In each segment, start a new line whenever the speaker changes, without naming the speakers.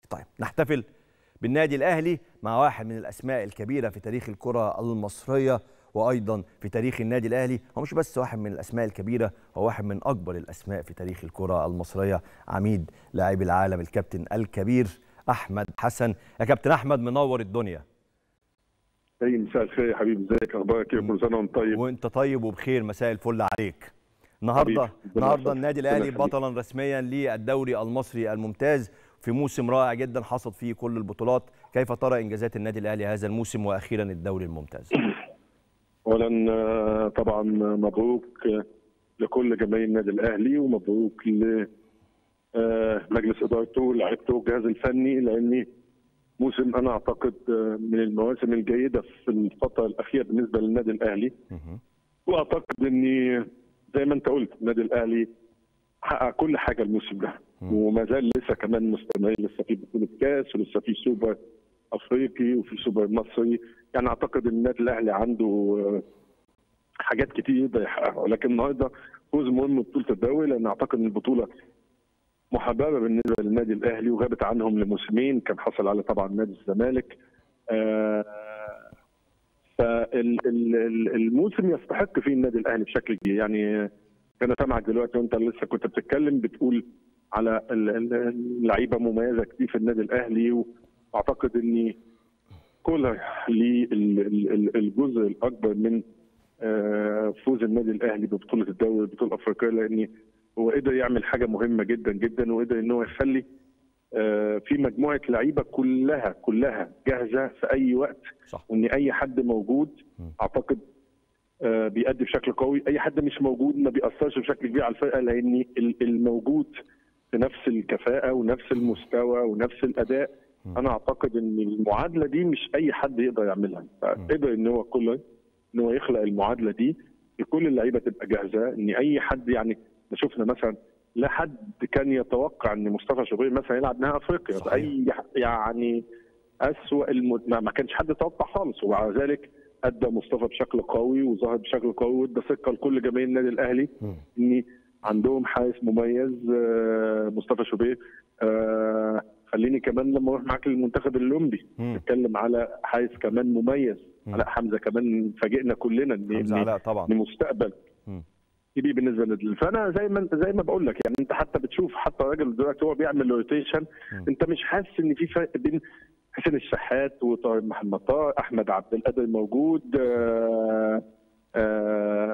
طيب نحتفل بالنادي الاهلي مع واحد من الاسماء الكبيره في تاريخ الكره المصريه وايضا في تاريخ النادي الاهلي هو مش بس واحد من الاسماء الكبيره هو واحد من اكبر الاسماء في تاريخ الكره المصريه عميد لاعبي العالم الكابتن الكبير احمد حسن يا كابتن احمد منور الدنيا
اي مساء الخير يا حبيبي ازيك اخبارك ايه كل سنه وانت طيب
وانت طيب وبخير مساء الفل عليك النهارده
حبيبي، ربنا
النهارده
يحفظك.
النادي
ربنا
الاهلي
يخليك.
بطلا رسميا للدوري المصري الممتاز في موسم رائع جدا حصد فيه كل البطولات كيف ترى انجازات النادي الاهلي هذا الموسم واخيرا الدوري الممتاز
اولا آه، طبعا مبروك آه، لكل جماهير النادي الاهلي ومبروك ل آه، مجلس ادارته ولاعيبته والجهاز الفني لاني موسم انا اعتقد آه، من المواسم الجيده في الفتره الاخيره بالنسبه للنادي الاهلي
مهم.
واعتقد اني زي ما انت قلت النادي الاهلي حقق كل حاجه الموسم ده وما زال لسه كمان مستمر لسه في بطوله كاس ولسه في سوبر افريقي وفي سوبر مصري يعني اعتقد ان النادي الاهلي عنده آه، حاجات كتير يقدر يحققها ولكن النهارده فوز مهم ببطوله الدوري لان اعتقد ان البطوله محببه بالنسبه للنادي الاهلي وغابت عنهم لموسمين كان حصل على طبعا نادي الزمالك آه، فالموسم يستحق فيه النادي الاهلي بشكل كبير يعني انا سامعك دلوقتي وانت لسه كنت بتتكلم بتقول على ال- ال- اللعيبه مميزه كتير في النادي الاهلي واعتقد ان كولر ليه ال- ال- ال- الجزء الاكبر من آه، فوز النادي الاهلي ببطوله الدوري البطوله الافريقيه لان هو قدر يعمل حاجه مهمه جدا جدا وقدر ان هو يخلي آه، في مجموعه لعيبه كلها كلها جاهزه في اي وقت
صح
وان اي حد موجود
مم.
اعتقد آه، بيأدي بشكل قوي اي حد مش موجود ما بيأثرش بشكل كبير على الفرقه لان ال- الموجود في نفس الكفاءه ونفس المستوى ونفس الاداء
مم.
انا اعتقد ان المعادله دي مش اي حد يقدر يعملها فقدر ان هو كله ان هو يخلق المعادله دي كل اللعيبه تبقى جاهزه ان اي حد يعني شفنا مثلا لا حد كان يتوقع ان مصطفى شوبير مثلا يلعب نهائي افريقيا
صحيح.
اي يعني اسوء الم... ما ما كانش حد يتوقع خالص ومع ذلك ادى مصطفى بشكل قوي وظهر بشكل قوي وادى ثقه لكل جماهير النادي الاهلي
مم.
ان عندهم حارس مميز آه، مصطفى شوبير آه، خليني كمان لما اروح معاك للمنتخب الاولمبي
مم.
نتكلم على حارس كمان مميز
مم.
علاء حمزه كمان فاجئنا كلنا ان
حمزه
إن-
علاء طبعا
ان مستقبل
مم.
كبير بالنسبه للنادي فانا زي ما انت زي ما بقول لك يعني انت حتى بتشوف حتى الراجل دلوقتي هو بيعمل روتيشن
مم.
انت مش حاسس ان في فرق بين حسين الشحات وطارق محمد طارق احمد عبد القادر موجود آه آه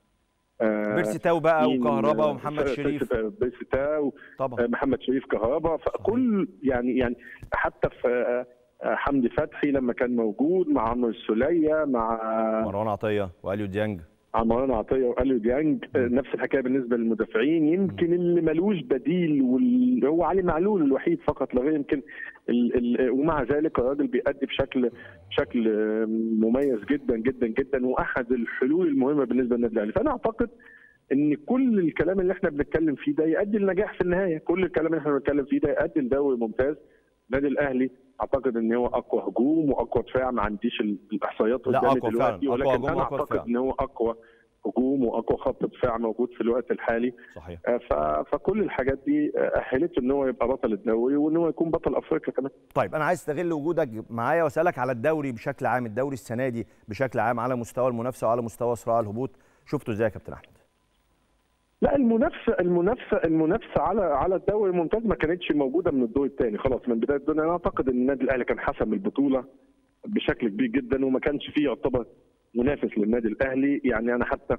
آه
بيرسي تاو بقى
مين؟
وكهربا
آه،
ومحمد
ف-
شريف
بيرسي تاو
طبعا
آه، محمد شريف كهربا فكل يعني يعني حتى في آه، آه، حمدي فتحي لما كان موجود مع عمرو السوليه مع
مروان عطيه واليو ديانج
مع مروان عطيه واليو ديانج آه، نفس الحكايه بالنسبه للمدافعين يمكن اللي ملوش بديل واللي هو علي معلول الوحيد فقط لا غير يمكن ال ال ومع ذلك الراجل بيأدي بشكل بشكل آه، مميز جدا جدا جدا واحد الحلول المهمه بالنسبه للنادي الاهلي فانا اعتقد ان كل الكلام اللي احنا بنتكلم فيه ده يؤدي لنجاح في النهايه كل الكلام اللي احنا بنتكلم فيه ده يؤدي لدوري ممتاز النادي الاهلي اعتقد ان هو اقوى هجوم واقوى دفاع ما عنديش ال- الاحصائيات
لا،
قدامي
أقوى
دلوقتي
فعلاً. أقوى
ولكن
هجوم
انا
وأقوى
اعتقد
دفاع.
ان هو اقوى هجوم واقوى خط دفاع موجود في الوقت الحالي
صحيح
آه، ف- فكل الحاجات دي آه، اهلته ان هو يبقى بطل الدوري وان هو يكون بطل افريقيا كمان
طيب انا عايز استغل وجودك معايا واسالك على الدوري بشكل عام الدوري السنه دي بشكل عام على مستوى المنافسه وعلى مستوى صراع الهبوط شفته ازاي يا كابتن احمد
لا المنافسه المنافسه المنافسه على على الدوري الممتاز ما كانتش موجوده من الدور الثاني خلاص من بدايه الدوري انا اعتقد ان النادي الاهلي كان حسم البطوله بشكل كبير جدا وما كانش فيه يعتبر منافس للنادي الاهلي يعني انا حتى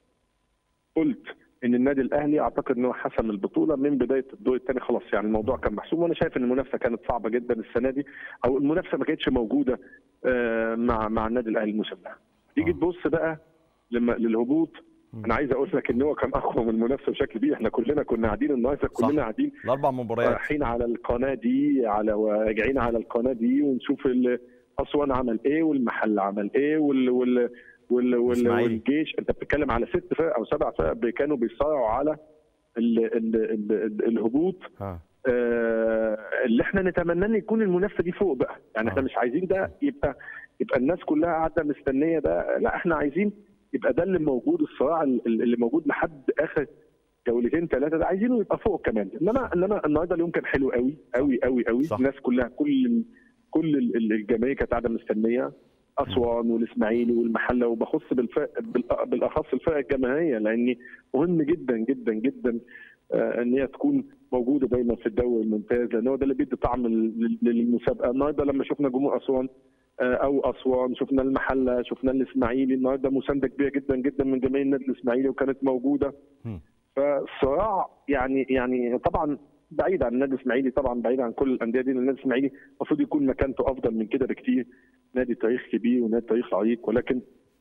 قلت ان النادي الاهلي اعتقد ان هو حسم البطوله من بدايه الدور الثاني خلاص يعني الموضوع كان محسوم وانا شايف ان المنافسه كانت صعبه جدا السنه دي او المنافسه ما كانتش موجوده آه، مع مع النادي الاهلي الموسم ده تيجي
آه.
تبص بقى لما للهبوط انا عايز اقول لك ان هو كان اقوى من المنافسه بشكل كبير احنا كلنا كنا قاعدين النهارده
صح.
كلنا قاعدين
الاربع مباريات
رايحين على القناه دي على وراجعين على القناه دي ونشوف ال- اسوان عمل ايه والمحل عمل ايه وال وال وال وال
إسماعيلي.
والجيش انت بتتكلم على ست فرق او سبع فرق بي- كانوا بيصارعوا على ال ال ال ال الهبوط
ها
آه، اللي احنا نتمنى ان يكون المنافسه دي فوق بقى يعني احنا
آه.
مش عايزين ده يبقى يبقى الناس كلها قاعده مستنيه ده لا احنا عايزين يبقى ده اللي موجود الصراع ال- اللي موجود لحد اخر جولتين ثلاثه ده عايزينه يبقى فوق كمان انما انما النهارده اليوم كان حلو قوي قوي قوي قوي
صح.
الناس كلها كل كل ال- ال- الجماهير كانت قاعده مستنيه اسوان والاسماعيلي والمحله وبخص بالفرق بالأ- بالاخص الفرق الجماهيريه لان مهم جدا جدا جدا آه، ان هي تكون موجوده دايما في الدوري الممتاز لان هو ده اللي بيدي طعم لل- للمسابقه النهارده لما شفنا جمهور اسوان آه، او اسوان شفنا المحله شفنا الاسماعيلي النهارده مسانده كبيره جدا جدا من جماهير النادي الاسماعيلي وكانت موجوده
مم.
فالصراع يعني يعني طبعا بعيد عن النادي الاسماعيلي طبعا بعيد عن كل الانديه دي لأن النادي الاسماعيلي المفروض يكون مكانته افضل من كده بكتير نادي تاريخ كبير ونادي تاريخ عريق ولكن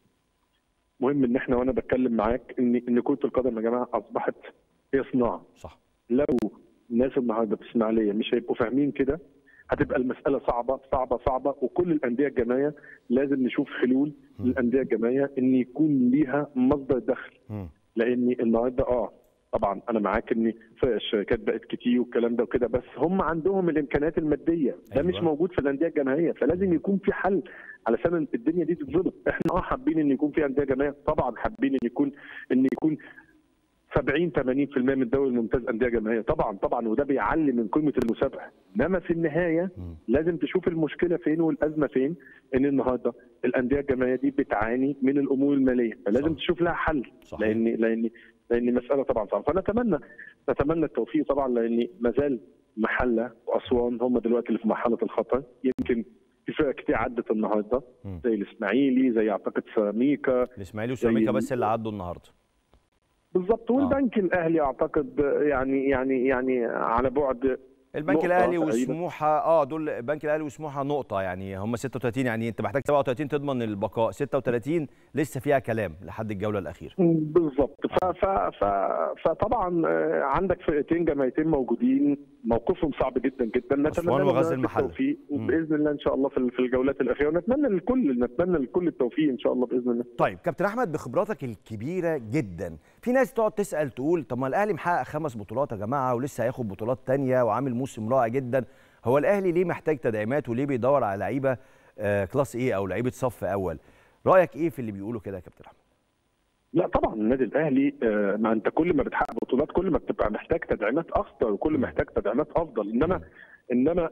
مهم ان احنا وانا بتكلم معاك ان ان كره القدم يا جماعه اصبحت هي صناعه
صح
لو الناس النهارده في اسماعيليه مش هيبقوا فاهمين كده هتبقى المساله صعبه صعبه صعبه وكل الانديه الجماعيه لازم نشوف حلول للانديه الجماعيه ان يكون ليها مصدر دخل
مم.
لان النهارده اه طبعا انا معاك ان فرق الشركات بقت كتير والكلام ده وكده بس هم عندهم الامكانيات الماديه ده
أيوة.
مش موجود في الانديه الجماهيريه فلازم يكون في حل علشان الدنيا دي تتظبط احنا اه حابين ان يكون في انديه جماهيريه طبعا حابين ان يكون ان يكون 70 80% من الدوري الممتاز انديه جماهيريه طبعا طبعا وده بيعلي من قيمه المسابقه انما في النهايه
مم.
لازم تشوف المشكله فين والازمه فين ان النهارده الانديه الجماهيريه دي بتعاني من الامور الماليه فلازم
صح.
تشوف لها حل
صحيح.
لان لان لان مساله طبعا صعبه فنتمنى نتمنى التوفيق طبعا لان ما زال محله واسوان هم دلوقتي اللي في مرحله الخطر يمكن في فرق كتير عدت النهارده
مم.
زي الاسماعيلي زي اعتقد سيراميكا
الاسماعيلي وسيراميكا
زي-
بس اللي عدوا النهارده
بالظبط والبنك الاهلي اعتقد يعني يعني يعني على بعد
البنك
نقطة
الاهلي
تقريباً.
وسموحه اه دول البنك الاهلي وسموحه نقطه يعني هم 36 يعني انت محتاج 37 تضمن البقاء 36 لسه فيها كلام لحد الجوله الاخيره
بالظبط ف ف ف فطبعا آه، عندك فرقتين جماعتين موجودين موقفهم صعب جدا جدا
أسوان
لهم
وغزل
ذلك
المحلة.
التوفيق
مم.
وباذن الله ان شاء الله في في الجولات الاخيره ونتمنى للكل نتمنى للكل التوفيق ان شاء الله باذن الله
طيب كابتن احمد بخبراتك الكبيره جدا في ناس تقعد تسال تقول طب ما الاهلي محقق خمس بطولات يا جماعه ولسه هياخد بطولات تانية وعامل موسم رائع جدا هو الاهلي ليه محتاج تدعيمات وليه بيدور على لعيبه آه كلاس ايه او لعيبه صف اول رايك ايه في اللي بيقولوا كده يا كابتن احمد
لا طبعا النادي الاهلي آه، ما انت كل ما بتحقق بطولات كل ما بتبقى محتاج تدعيمات اكتر وكل ما محتاج تدعيمات افضل انما انما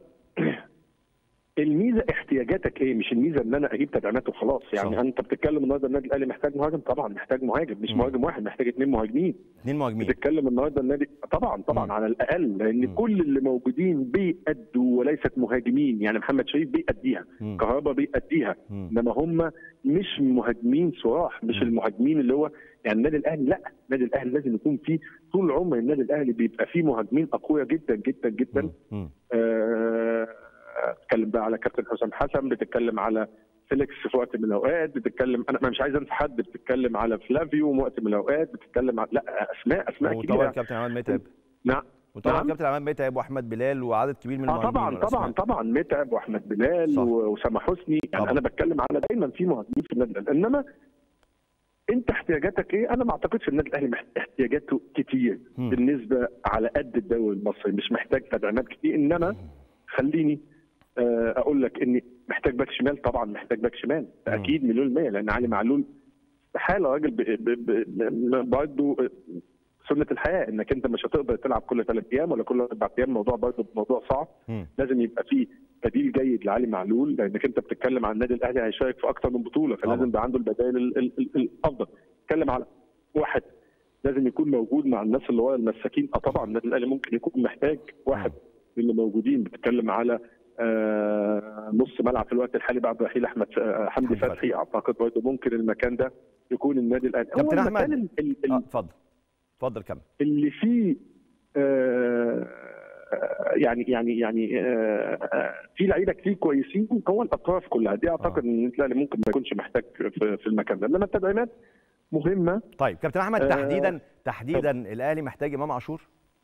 الميزه احتياجاتك ايه مش الميزه ان انا اجيب تدعيمات وخلاص يعني
صح.
انت بتتكلم النهارده النادي الاهلي محتاج مهاجم طبعا محتاج مهاجم مش
مم.
مهاجم واحد محتاج اثنين مهاجمين
اثنين مهاجمين
بتتكلم النهارده النادي طبعا طبعا
مم.
على الاقل لان
مم.
كل اللي موجودين بيأدوا وليست مهاجمين يعني محمد شريف بيأديها
مم.
كهربا بيأديها
مم.
انما هم مش مهاجمين صراح مش
مم.
المهاجمين اللي هو يعني النادي الاهلي لا النادي الاهلي لازم يكون فيه طول عمر النادي الاهلي بيبقى فيه مهاجمين اقوياء جدا جدا جدا
مم.
آه، بتتكلم بقى على كابتن حسام حسن بتتكلم على فيليكس في وقت من الاوقات بتتكلم انا مش عايز انسى حد بتتكلم على فلافيو في وقت من الاوقات بتتكلم على لا اسماء اسماء
وطبعا
كبيره
كابتن عماد متعب
نعم
وطبعا
نعم.
كابتن عماد متعب واحمد بلال وعدد كبير من
اه
المهاجمين
طبعا
والأسماء.
طبعا طبعا متعب واحمد بلال
صح.
واسامه حسني يعني
طبعا.
انا بتكلم على دايما في مهاجمين في النادي الاهلي انما انت احتياجاتك ايه؟ انا ما اعتقدش النادي الاهلي محت- احتياجاته كتير
مم.
بالنسبه على قد الدوري المصري مش محتاج تدعيمات كتير انما خليني آه، اقول لك اني محتاج باك شمال طبعا محتاج باك شمال
مم.
اكيد مليون المية لان علي معلول استحاله راجل ب- ب- ب- برضه سنه الحياه انك انت مش هتقدر تلعب كل ثلاث ايام ولا كل اربع ايام موضوع برضه موضوع صعب
مم.
لازم يبقى فيه بديل جيد لعلي معلول لانك انت بتتكلم عن النادي الاهلي هيشارك في اكثر من بطوله
طبعا.
فلازم يبقى عنده البدائل ال- ال- ال- الافضل تتكلم على واحد لازم يكون موجود مع الناس اللي هو المساكين اه طبعا النادي الاهلي ممكن يكون محتاج واحد من اللي موجودين بتتكلم على آه نص ملعب في الوقت الحالي بعد رحيل احمد آه حمدي
حمدي فتحي.
فتحي اعتقد برضه ممكن المكان ده يكون النادي الاهلي هو
كابتن
المكان
أحمد.
ال- ال- ال-
اه اتفضل اتفضل كمل
اللي فيه آه، يعني يعني يعني آه، آه، في لعيبه كتير كويسين هو الاطراف كلها دي اعتقد ان الاهلي ممكن ما يكونش محتاج في, في المكان ده انما التدعيمات مهمه
طيب كابتن احمد
آه،
تحديدا تحديدا الاهلي محتاج امام عاشور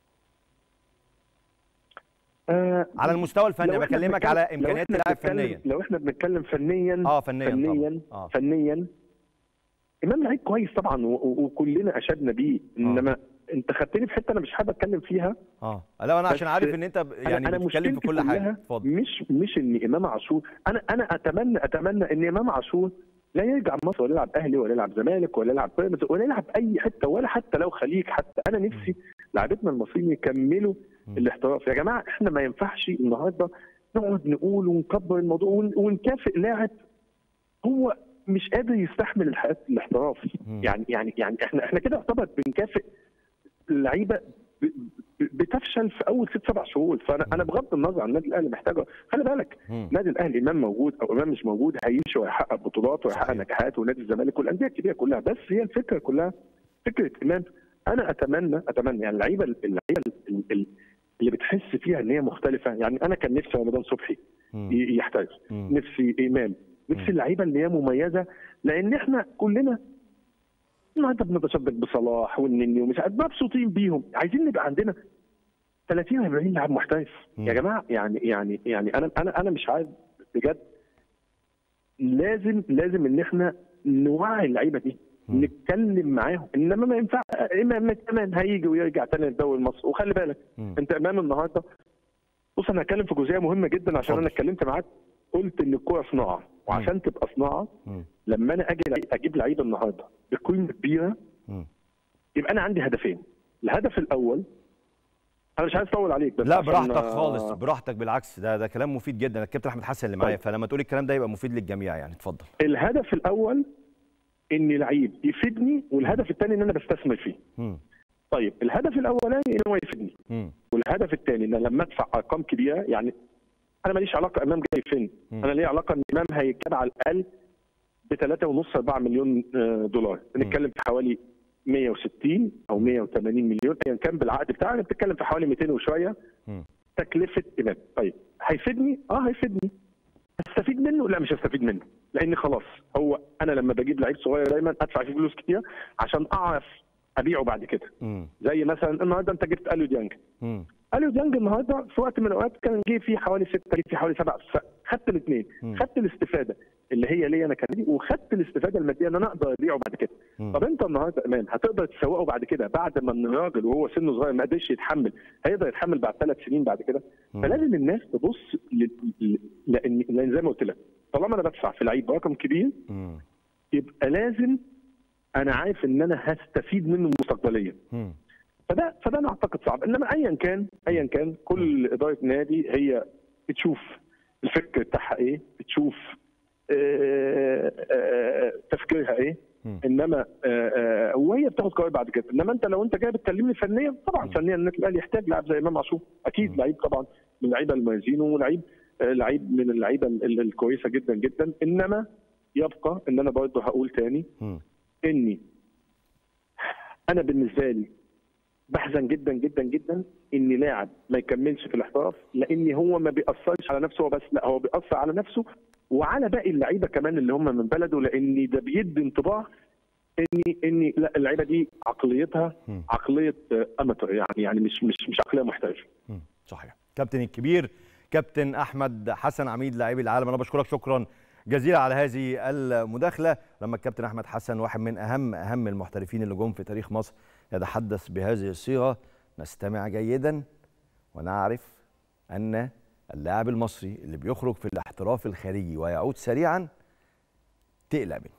آه،
على المستوى الفني
لو إحنا
بكلمك
بنتكلم-
على
لو
امكانيات
إحنا
اللاعب
بنتكلم-
فنيا
لو احنا بنتكلم فنيا
اه فنيا
فنيا
طبعا اه
فنيا امام لعيب كويس طبعا و- و- وكلنا اشدنا بيه انما انت خدتني في حته انا مش حابب اتكلم فيها
اه لا انا عشان
بس
عارف ان انت ب-
أنا-
يعني
أنا
بتتكلم في
مشكلتي
كل حاجه
كلها
اتفضل
مش مش ان امام عاشور انا انا اتمنى اتمنى ان امام عاشور لا يرجع مصر ولا يلعب اهلي ولا يلعب زمالك ولا يلعب بيراميدز ولا يلعب اي حته ولا حتى لو خليج حتى انا نفسي لعيبتنا المصريين يكملوا الاحتراف يا جماعه احنا ما ينفعش النهارده نقعد نقول ونكبر الموضوع ون- ونكافئ لاعب هو مش قادر يستحمل الحياه الاحتراف يعني يعني يعني احنا احنا كده يعتبر بنكافئ لعيبه ب- ب- بتفشل في اول ست سبع شهور فانا انا بغض النظر عن النادي الاهلي محتاجه خلي بالك
مم.
النادي الاهلي امام موجود او امام مش موجود هيمشي ويحقق بطولات ويحقق
صحيح.
نجاحات ونادي الزمالك والانديه الكبيره كلها بس هي الفكره كلها فكره امام انا اتمنى اتمنى يعني اللعيبه اللعيبه ال- ال- اللي بتحس فيها ان هي مختلفه يعني انا كان نفسي رمضان صبحي
مم.
ي- يحترف
مم.
نفسي امام نفسي اللعيبه اللي هي مميزه لان احنا كلنا النهارده بنتشبك بصلاح والنني ومش عارف مبسوطين بيهم عايزين نبقى عندنا 30 40 لاعب محترف
مم.
يا جماعه يعني يعني يعني انا انا انا مش عارف بجد لازم لازم ان احنا نوعي اللعيبه دي
مم.
نتكلم معاهم انما ما ينفع امام كمان هيجي ويرجع تاني للدوري المصري وخلي بالك
مم.
انت امام النهارده بص انا هتكلم في جزئيه مهمه جدا عشان
اتفضل.
انا اتكلمت معاك قلت ان الكوره صناعه وعشان تبقى صناعه
مم.
لما انا اجي اجيب لعيبه النهارده بقيمه كبيره
مم.
يبقى انا عندي هدفين الهدف الاول انا مش عايز اطول عليك بس
لا
عشان-
براحتك خالص براحتك بالعكس ده ده كلام مفيد جدا الكابتن احمد حسن اللي معايا
طيب.
فلما تقول الكلام ده يبقى مفيد للجميع يعني اتفضل
الهدف الاول ان لعيب يفيدني والهدف الثاني ان انا بستثمر فيه
مم.
طيب الهدف الاولاني ان هو يفيدني
مم.
والهدف الثاني ان لما ادفع ارقام كبيره يعني انا ماليش علاقه امام جاي فين
مم.
انا ليا علاقه ان امام هيتكلم على الاقل ب 3.5 4 مليون آه، دولار بنتكلم في حوالي 160 او 180 مليون ايا كان بالعقد بتاعنا بتتكلم في حوالي 200 وشويه
مم.
تكلفه امام طيب هيفيدني اه هيفيدني هستفيد منه لا مش هستفيد منه لان خلاص هو انا لما بجيب لعيب صغير دايما ادفع فيه فلوس كتير عشان اعرف ابيعه بعد كده
مم.
زي مثلا النهارده انت جبت اليو ديانج
مم.
اليو ديانج النهارده في وقت من الاوقات كان جه فيه حوالي سته جه فيه حوالي سبعه خدت الاثنين
مم.
خدت الاستفاده اللي هي ليا انا كنادي وخدت الاستفاده الماديه ان انا اقدر ابيعه بعد كده
مم.
طب انت النهارده امام هتقدر تسوقه بعد كده بعد ما الراجل وهو سنه صغير ما قدرش يتحمل هيقدر يتحمل بعد ثلاث سنين بعد كده
مم.
فلازم الناس تبص ل... ل... لان لان زي ما قلت لك طالما انا بدفع في لعيب برقم كبير
مم.
يبقى لازم انا عارف ان انا هستفيد منه مستقبليا
مم.
فده فده انا اعتقد صعب انما ايا كان ايا كان كل اداره نادي هي بتشوف الفكر بتاعها ايه بتشوف آه، آه، تفكيرها ايه
مم.
انما آه، آه، وهي بتاخد قرار بعد كده انما انت لو انت جاي بتكلمني فنيا طبعا فنيا النادي الاهلي يحتاج لاعب زي امام عاشور اكيد لعيب طبعا من اللعيبه المميزين ولعيب آه، لعيب من اللعيبه ال- ال- الكويسه جدا جدا انما يبقى ان انا برضه هقول تاني
مم.
اني انا بالنسبه لي بحزن جدا جدا جدا ان لاعب ما يكملش في الاحتراف لان هو ما بيأثرش على نفسه هو بس لا هو بيأثر على نفسه وعلى باقي اللعيبه كمان اللي هم من بلده لان ده بيدي انطباع ان ان لا اللعيبه دي عقليتها
مم.
عقليه اماتور يعني يعني مش مش مش عقليه محترفه
مم. صحيح كابتن الكبير كابتن احمد حسن عميد لاعبي العالم انا بشكرك شكرا جزيلا على هذه المداخله لما الكابتن احمد حسن واحد من اهم اهم المحترفين اللي جم في تاريخ مصر يتحدث بهذه الصيغه نستمع جيدا ونعرف ان اللاعب المصري اللي بيخرج في الاحتراف الخارجي ويعود سريعا تقلق منه